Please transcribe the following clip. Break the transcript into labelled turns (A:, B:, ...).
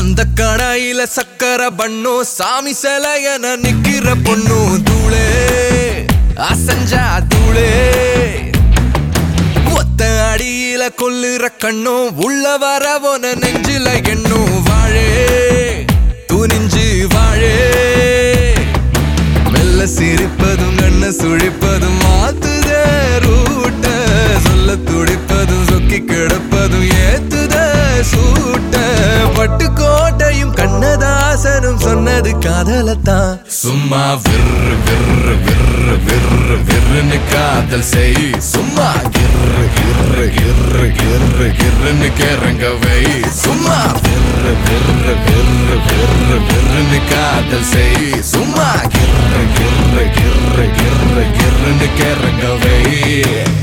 A: அந்த கடையில சக்கர பண்ணு சாமி சிலையன நிக்கிற பொண்ணு தூளே அசஞ்சா தூளே ஒத்த அடியில கொல்லுற கண்ணும் உள்ள வரவன நெஞ்சில எண்ணும் வாழே துணிஞ்சு வாழே மெல்ல சிரிப்பதும் கண்ண சுழிப்பதும் மாத்துதே ரூட்ட சொல்ல துடிப்பதும் சொக்கி கிடப்பதும் ஏத்துத சூட்ட பட்டு கோட்டையும் கண்ணதாசனும் சொன்னது காதலத்தான் சும்மா விர்ரு விர்ரு விர்ரு விர்ரு விர்ருன்னு காதல் செய் சும்மா கிர்ரு கிர்ரு கிர்ரு கிர்ரு கிர்ருன்னு கிறங்க வை சும்மா விர்ரு விர்ரு விர்ரு விர்ரு விர்ருன்னு காதல் செய் சும்மா கிர்ரு கிர்ரு கிர்ரு கிர்ரு கிர்ருன்னு கிறங்க வை